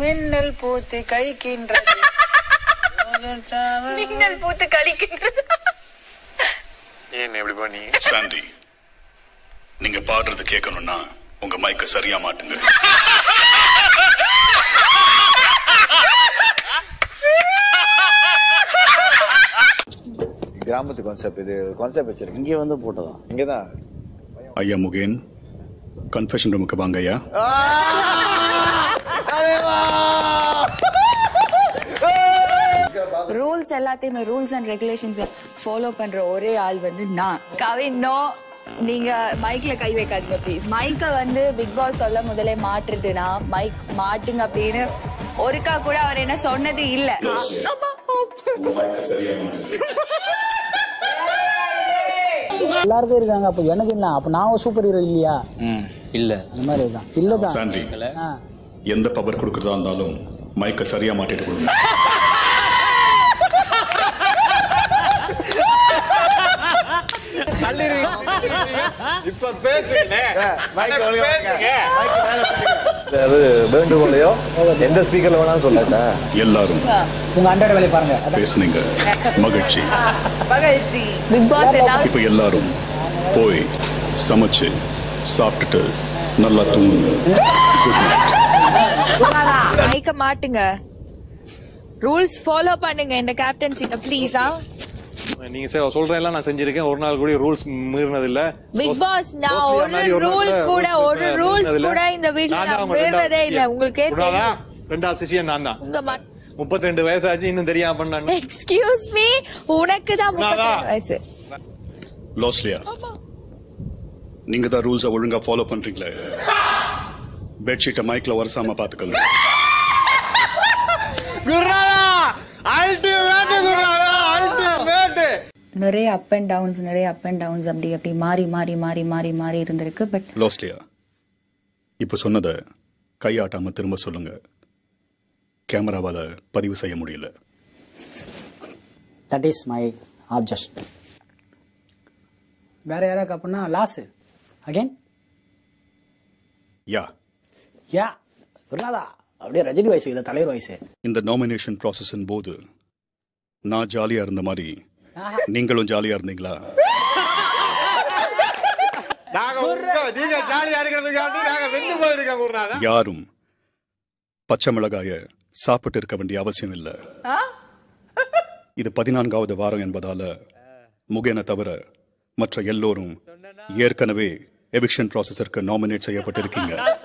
மின்னல் பூத்து கைக்கின்றது மின்னல் பூத்து கழிக்கின்றது ஏன் எப்படி பண்ணி சாண்டி நீங்க பாடுறது கேட்கணும்னா உங்க மைக்க சரியா மாட்டுங்க கிராமத்து கான்செப்ட் இது கான்செப்ட் வச்சிருக்கேன் இங்கே வந்து போட்டதா இங்கதான் ஐயா முகேன் கன்ஃபெஷன் ரூமுக்கு வாங்க ஐயா ரூல்ஸ் எல்லாத்தையுமே ரூல்ஸ் அண்ட் ரெகுலேஷன்ஸ் ஃபாலோ பண்ற ஒரே ஆள் வந்து நான் கவின் நோ நீங்க மைக்ல கை வைக்காதீங்க ப்ளீஸ் மைக்க வந்து பிக் பாஸ் சொல்ல முதலே மாற்றுதுன்னா மைக் மாட்டுங்க அப்படின்னு ஒருக்கா கூட அவர் என்ன சொன்னது இல்ல ஆமா. உங்க மைக்க சரியா மாட்டுங்க எல்லாருக்கும் இருக்காங்க அப்ப எனக்கு இல்லை அப்ப நான் சூப்பர் ஹீரோ இல்லையா ம் இல்லை இந்த மாதிரி தான் இல்லதான் சாண்டி ஆ. எந்த பவர் கொடுக்கறதா இருந்தாலும் மைக்க சரியா மாட்டிட்டு கொடுங்க இப்ப பேசுங்க பேசுங்க அது வேண்டுகோளையோ எந்த ஸ்பீக்கர்ல வேணாலும் சொல்லட்டா எல்லாரும் உங்க அன்றாட வேலையை பாருங்க அதான் பேசுனீங்க மகிழ்ச்சி மகிழ்ச்சி பிக் பாஸ் ஏதாவது இப்ப எல்லாரும் போய் சமைச்சு சாப்பிட்டுட்டு நல்லா தூங்குங்க குட் நைட் மைக்க மாட்டுங்க ரூல்ஸ் ஃபாலோ பண்ணுங்க இந்த கேப்டன்சில ப்ளீஸா நீங்க சரி சொல்ற எல்லாம் நான் செஞ்சிருக்கேன் ஒரு நாள் கூட ரூல்ஸ் மீறினது இல்ல பிக் பாஸ் நான் ஒரு ரூல் கூட ஒரு ரூல்ஸ் கூட இந்த வீட்ல நான் மீறதே இல்ல உங்களுக்கே தெரியும் ரெண்டாவது சிஷியன் நான் தான் உங்க மட் முப்பத்தி ரெண்டு வயசாச்சு இன்னும் தெரியாம பண்ணான்னு எக்ஸ்கியூஸ் மீ உனக்கு தான் முப்பத்தி நானா? வயசு லாஸ்லியா நீங்க தான் ரூல்ஸ ஒழுங்கா ஃபாலோ பண்றீங்களே பெட்ஷீட்டை மைக்ல வரசாம பாத்துக்கோங்க குர்ராடா அல்டிமேட் குர்ராடா அல்டிமேட் நிறைய அப் அண்ட் டவுன்ஸ் நிறைய அப் அண்ட் டவுன்ஸ் அப்படி அப்படி மாறி மாறி மாறி மாறி மாறி இருந்திருக்கு பட் லாஸ்லியா இப்ப சொன்னதை கையாட்டாம திரும்ப சொல்லுங்க கேமராவால பதிவு செய்ய முடியல தட் இஸ் மை ஆப்ஜெக்ஷன் வேற யாராக்கு அப்படின்னா லாஸ் அகைன் யா யா குருநாதா அப்படியே ரஜினி வயசு இது தலைவர் வயசு இந்த நாமினேஷன் ப்ராசஸின் போது நான் ஜாலியா இருந்த மாதிரி நீங்களும் ஜாலியா இருந்தீங்களா நாங்க உங்க- நீங்க ஜாலியா இருக்கிறதுக்காண்டி நாங்க வெந்து போயிருக்கோம் குர்ராடா யாரும் பச்சை மிளகாய சாப்பிட்டு இருக்க வேண்டிய அவசியம் இல்லை இது பதினான்காவது வாரம் என்பதால முகேனை தவிர மற்ற எல்லோரும் ஏற்கனவே எவிக்ஷன் ப்ராசஸருக்கு நாமினேட் செய்யப்பட்டிருக்கீங்க